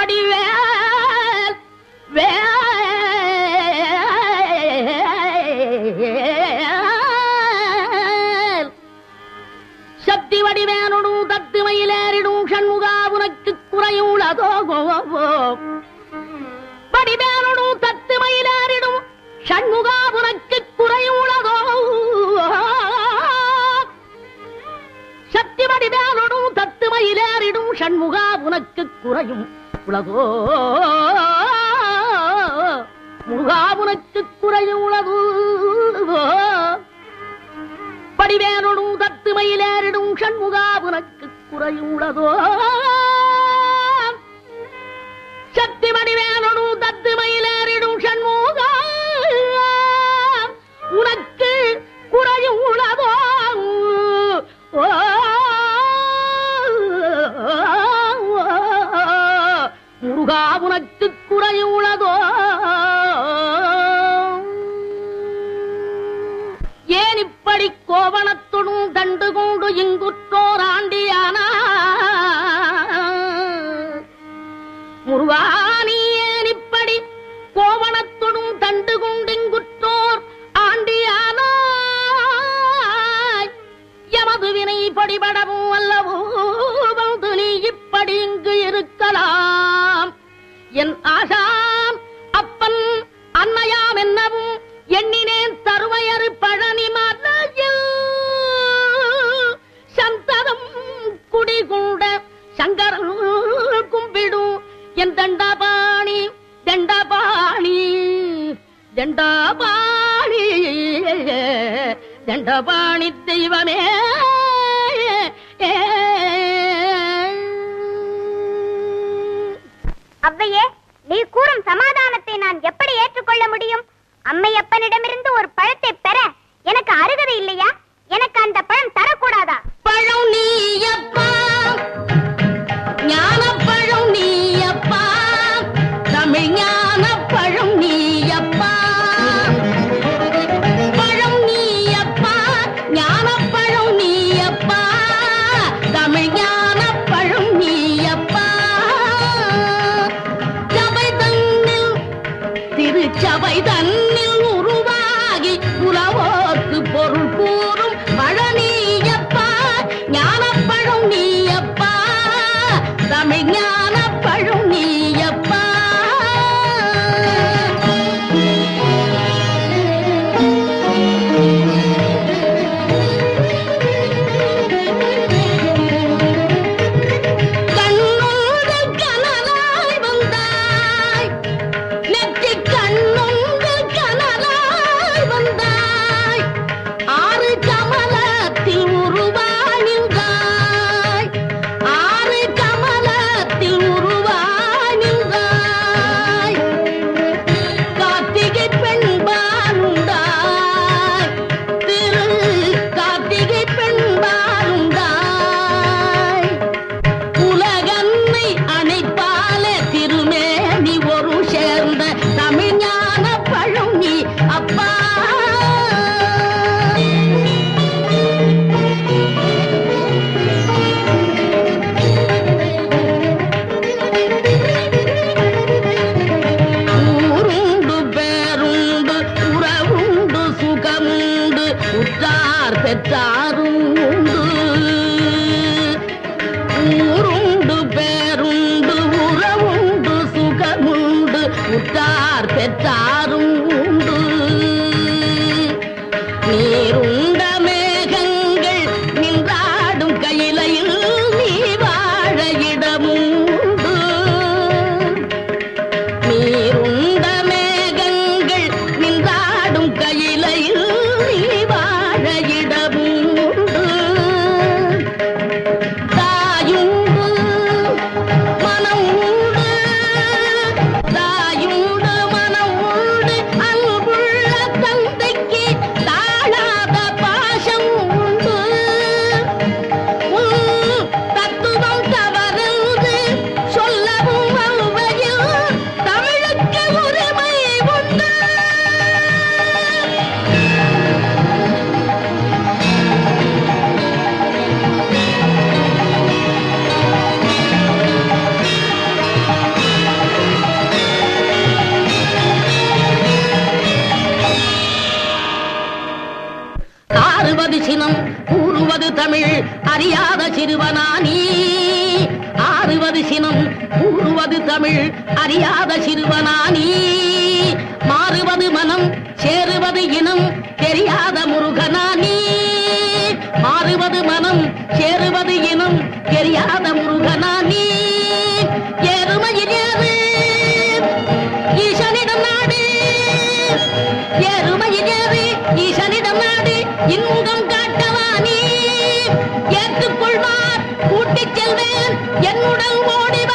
வடிவேல் வேல் சக்தி வடிவேனுடும் தத்து மயிலேறிடும் சண்முகா உனக்கு குறையுள்ளதோ வடிவேனுடும் தத்து மயிலேறிடும் சண்முகா உனக்கு குறையுள்ளதோ சக்தி வடிவேனுடும் தத்து மயிலேறிடும் சண்முகா உனக்கு குறையும் உலகோ முருகா உனக்கு குறையும் உலகோ படிவேனுடும் தத்து மயிலேறிடும் சண்முகா உனக்கு குறையுள்ளதோ சக்தி வடிவேனுடும் தத்து மயிலேறிடும் சண்முகா உனக்கு குறையும் உளதோ ஓ முருகா உனக்கு குறையும் உளதோ ஏன் இப்படி கோவணத்துடும் தண்டு கொண்டு இங்குற்றோர் ஆண்டியானா முருகா நீ ஏன் இப்படி கோவணத்துடும் தண்டு கொண்டு இங்குற்றோர் ஆண்டியானா எமது வினை படிபடவும் அல்லவோ வந்து நீ இப்படி இங்கு இருக்கலாம் என் ஆசாம் அப்பன் அன்னையாம் என்னவும் எண்ணினேன் தருவையறு பழனி மலையில் சந்ததம் குடிகூட சங்கரன் கும்பிடும் என் தண்டபாணி தண்டபாணி தண்டபாணி தண்டபாணி தெய்வமே அவ்வையே நீ கூறும் சமாதானத்தை நான் எப்படி ஏற்றுக்கொள்ள முடியும் அம்மையப்பனிடமிருந்து ஒரு பழத்தை பெற எனக்கு அருகதை இல்லையா எனக்கு அந்த பழம் தரக்கூடாதா பழம் நீயப்பா ஞானப்பழம் நீயப்பா தமிழ் ஞானப்பழம் நீயப்பா பழம் நீயப்பா ஞானப்பழம் நீயப்பா தமிழ் ஞானப்பழம் நீயப்பா சபை தன்னில் திருச்சபை தன்னில் உருவாகி உலவோர்க்கு பொருள் கூறும் பழனியப்பா ஞானப்பழம் நீயப்பா தமிழ் ஞானப்பழம் நீயப்பா கண்ணுங்கள் கனலாய் வந்தாய் நெற்றி கண்ணுங்கள் கனலாய் வந்தாய் ஆறு கமலத்தில் உருவானின்றாய் ஆறு கமலத்தில் உருவானின்றாய் கார்த்திகை பெண்பாலுண்டாய் திரு கார்த்திகை பெண்பாலுண்டாய் உலகன்னை அணைப்பால திருமேனி ஒரு சேர்ந்த தமிழ்ஞான பழம் நீ அப்பா ஊருண்டு பேருண்டு உறவுண்டு சுகமுண்டு உற்றார் பெற்றாரும் உண்டு ஊருண்டு பேருண்டு உறவுண்டு சுகமுண்டு உற்றார் பெற்றாரும் உண்டு நீருண்ட மேகங்கள் நின்றாடும் கையிலையில் நீ வாழ இடமும் உண்டு நீருண்ட மேகங்கள் நின்றாடும் கையிலையில் நீ வாழ இடமும் உண்டு தாயுண்டு மனம் உண்டு தாயுண்டு மனம் உண்டு ஆறுவது சினம் கூறுவது தமிழ் அறியாத சிறுவனானி ஆறுவது சினம் கூறுவது தமிழ் அறியாத சிறுவனானி மாறுவது மனம் சேருவது இனம் தெரியாத முருகனானி மாறுவது மனம் சேருவது இனம் தெரியாத முருகனானி எருமையில் ஏறு ஈசனிடம் நாடு எருமையில் ஏறு ஈசனிடம் நாடு இன்பம் காட்டவானி ஏற்றுக்கொள்வார் கூட்டிச் செல்வேன் என்னுடன் ஓடி